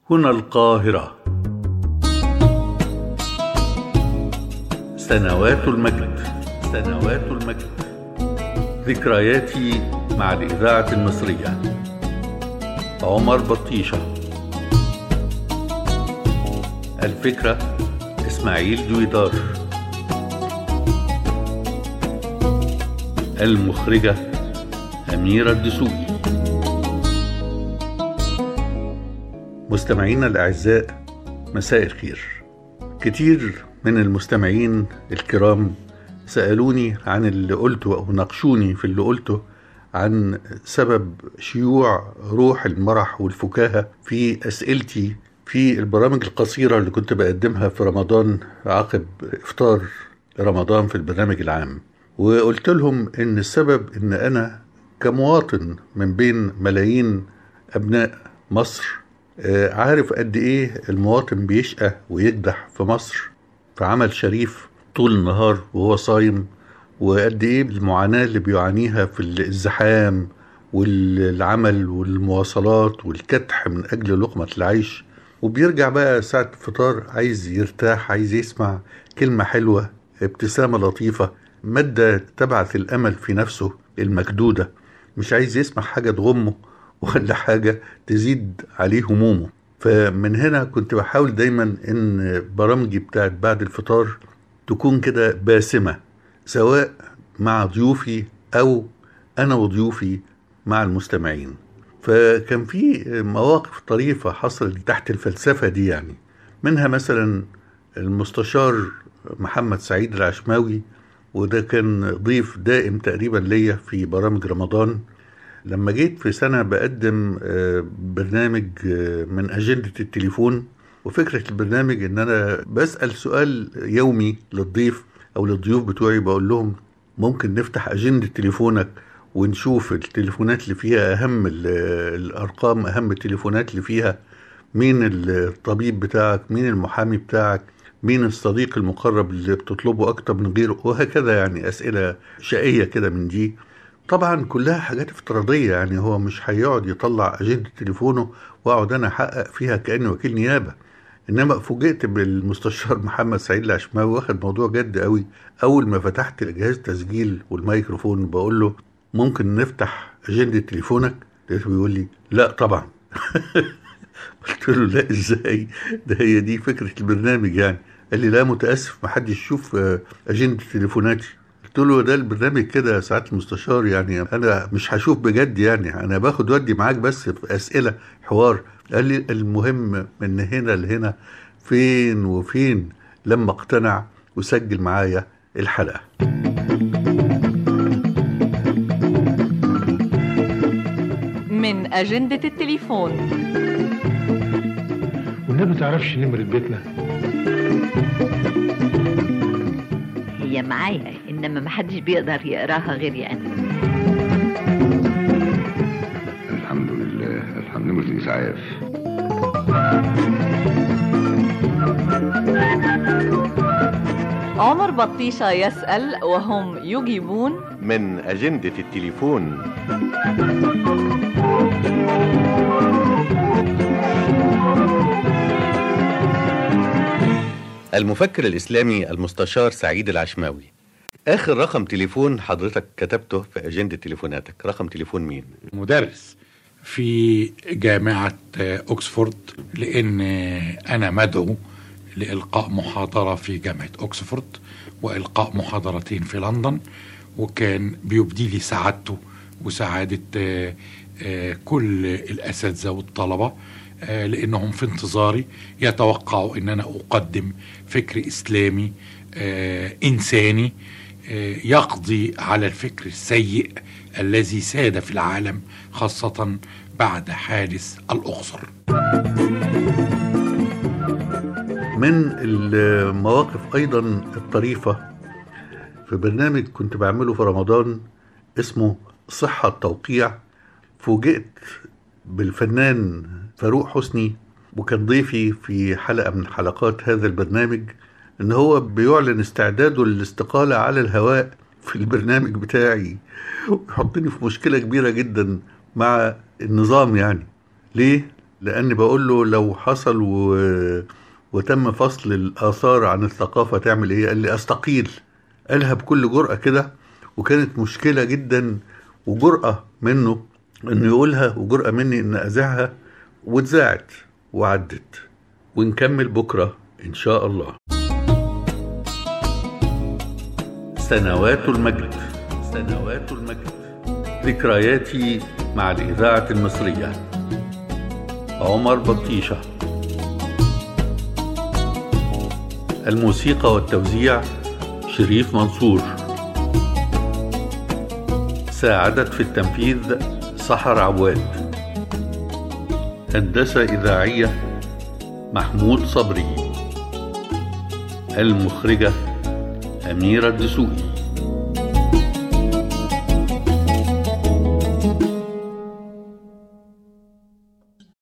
هنا القاهرة سنوات المجد سنوات المجد ذكرياتي مع الإذاعة المصرية عمر بطيشة الفكرة إسماعيل دويدار المخرجة أميرة الدسوقي مستمعينا الأعزاء مساء الخير كتير من المستمعين الكرام سألوني عن اللي قلته أو ناقشوني في اللي قلته عن سبب شيوع روح المرح والفكاهة في أسئلتي في البرامج القصيرة اللي كنت بقدمها في رمضان عقب إفطار رمضان في البرنامج العام وقلت لهم إن السبب إن أنا كمواطن من بين ملايين أبناء مصر عارف قد إيه المواطن بيشقى ويكدح في مصر في عمل شريف طول النهار وهو صايم وقد ايه المعاناه اللي بيعانيها في الزحام والعمل والمواصلات والكدح من اجل لقمه العيش وبيرجع بقى ساعه الفطار عايز يرتاح عايز يسمع كلمه حلوه ابتسامه لطيفه ماده تبعث الامل في نفسه المكدوده مش عايز يسمع حاجه تغمه ولا حاجه تزيد عليه همومه فمن هنا كنت بحاول دايما ان برامجي بتاعت بعد الفطار تكون كده باسمه سواء مع ضيوفي او انا وضيوفي مع المستمعين فكان في مواقف طريفه حصلت تحت الفلسفه دي يعني منها مثلا المستشار محمد سعيد العشماوي وده كان ضيف دائم تقريبا ليا في برامج رمضان لما جيت في سنة بقدم برنامج من أجندة التليفون وفكرة البرنامج إن أنا بسأل سؤال يومي للضيف أو للضيوف بتوعي بقول لهم ممكن نفتح أجندة تليفونك ونشوف التليفونات اللي فيها أهم الأرقام أهم التليفونات اللي فيها مين الطبيب بتاعك مين المحامي بتاعك مين الصديق المقرب اللي بتطلبه أكتر من غيره وهكذا يعني أسئلة شقية كده من دي طبعا كلها حاجات افتراضية يعني هو مش هيقعد يطلع أجندة تليفونه وأقعد أنا أحقق فيها كأني وكيل نيابة إنما فوجئت بالمستشار محمد سعيد العشماوي واخد موضوع جد قوي أول ما فتحت جهاز تسجيل والميكروفون بقول له ممكن نفتح أجندة تليفونك لقيته بيقول لي لا طبعا قلت له لا ازاي ده هي دي فكرة البرنامج يعني قال لي لا متأسف محدش يشوف أجندة تليفوناتي قلت له ده البرنامج كده يا سعاده المستشار يعني انا مش هشوف بجد يعني انا باخد ودي معاك بس في اسئله حوار قال لي المهم من هنا لهنا فين وفين لما اقتنع وسجل معايا الحلقه من أجندة التليفون والنبي تعرفش نمرة بيتنا هي معايا انما محدش بيقدر يقراها غيري انا الحمد لله الحمد لله اسعاف عمر بطيشة يسأل وهم يجيبون من أجندة التليفون المفكر الإسلامي المستشار سعيد العشماوي آخر رقم تليفون حضرتك كتبته في أجندة تليفوناتك رقم تليفون مين؟ مدرس في جامعة أكسفورد لأن أنا مدعو لإلقاء محاضرة في جامعة أكسفورد وإلقاء محاضرتين في لندن وكان بيبدي لي سعادته وسعادة كل الأساتذة والطلبة لأنهم في انتظاري يتوقعوا أن أنا أقدم فكر إسلامي إنساني يقضي على الفكر السيء الذي ساد في العالم خاصة بعد حادث الأقصر من المواقف أيضا الطريفة في برنامج كنت بعمله في رمضان اسمه صحة التوقيع فوجئت بالفنان فاروق حسني وكان ضيفي في حلقة من حلقات هذا البرنامج ان هو بيعلن استعداده للاستقالة على الهواء في البرنامج بتاعي ويحطني في مشكلة كبيرة جدا مع النظام يعني ليه؟ لأن بقول له لو حصل و... وتم فصل الآثار عن الثقافة تعمل إيه؟ قال لي أستقيل قالها بكل جرأة كده وكانت مشكلة جدا وجرأة منه إنه يقولها وجرأة مني إن أذاعها واتذاعت وعدت ونكمل بكرة إن شاء الله سنوات المجد سنوات المجد ذكرياتي مع الإذاعة المصرية عمر بطيشة الموسيقى والتوزيع شريف منصور ساعدت في التنفيذ سحر عواد هندسة إذاعية محمود صبري المخرجة أميرة الدسوقي